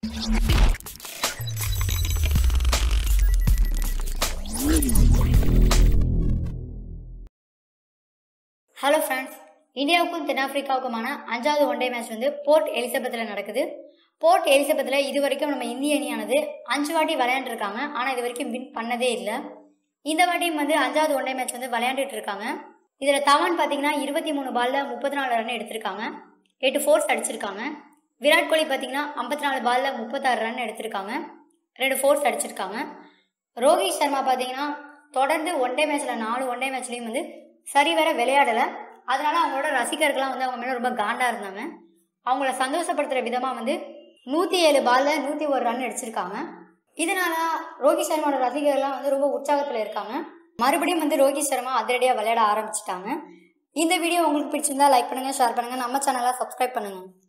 hello friends இந்தியாவுக்கும் தென்னாப்பிரிக்காவுக்குமான அஞ்சாவது ஒன் டே மேட்ச் வந்து போர்ட் எலிசபெத்தில் நடக்குது போர்ட் எலிசபெத்தில் இது வரைக்கும் நம்ம இந்திய அணியானது அஞ்சு வாட்டி விளையாண்டுருக்காங்க ஆனால் இது வரைக்கும் வின் பண்ணதே இல்லை இந்த வாட்டியும் வந்து அஞ்சாவது ஒன் டே மேட்ச் வந்து விளையாண்டுட்டு இருக்காங்க இதில் தவான் பார்த்தீங்கன்னா இருபத்தி மூணு பாலில் முப்பத்தி நாலு ரன் எடுத்திருக்காங்க எட்டு ஃபோர்ஸ் அடிச்சிருக்காங்க விராட் கோலி பார்த்தீங்கன்னா ஐம்பத்தி நாலு பாலில் முப்பத்தாறு ரன் எடுத்திருக்காங்க ரெண்டு ஃபோர்ஸ் அடிச்சிருக்காங்க ரோஹித் சர்மா பார்த்தீங்கன்னா தொடர்ந்து ஒன் டே மேட்ச்சில் நாலு ஒன் டே மேட்ச்லேயும் வந்து சரிவர விளையாடலை அதனால அவங்களோட ரசிகர்கள்லாம் வந்து அவங்க மேலே ரொம்ப காண்டாக இருந்தாங்க அவங்கள சந்தோஷப்படுத்துகிற விதமாக வந்து நூற்றி ஏழு பாலில் நூற்றி ஒரு ரன் அடிச்சிருக்காங்க இதனால ரோஹித் சர்மாவோட ரசிகர்கள்லாம் வந்து ரொம்ப உற்சாகத்தில் இருக்காங்க மறுபடியும் வந்து ரோஹித் சர்மா அதிரடியாக விளையாட ஆரம்பிச்சிட்டாங்க இந்த வீடியோ உங்களுக்கு பிடிச்சிருந்தா லைக் பண்ணுங்கள் ஷேர் பண்ணுங்கள் நம்ம சேனலை சப்ஸ்கிரைப் பண்ணுங்கள்